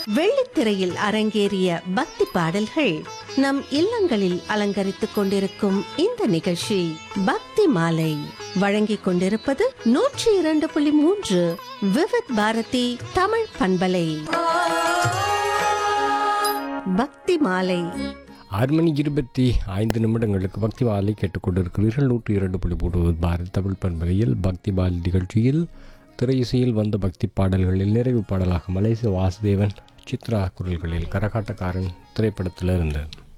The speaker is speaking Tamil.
வெள்ளித்திரையில் அரங்கேறிய பக்தி பாடல்கள் நம் இல்லங்களில் அலங்கரித்துக் கொண்டிருக்கும் இந்த நிகழ்ச்சி பக்தி மாலை வழங்கிக் கொண்டிருப்பது நூற்றி இரண்டு புள்ளி மூன்று விவித் பாரதி தமிழ் பண்பலை பக்தி மாலை ஆறு மணி இருபத்தி ஐந்து நிமிடங்களுக்கு பக்தி பாலை கேட்டுக்கொண்டிருக்கிறீர்கள் நூற்றி இரண்டு புள்ளி மூன்று பாரத் தமிழ் பண்பகையில் பக்தி பால் நிகழ்ச்சியில் திரை இசையில் வந்த பக்தி பாடல்களில் நிறைவு பாடலாக மலேசிய வாசுதேவன் சித்ரா குரல்களில் கரகாட்டக்காரன் திரைப்படத்தில் இருந்தது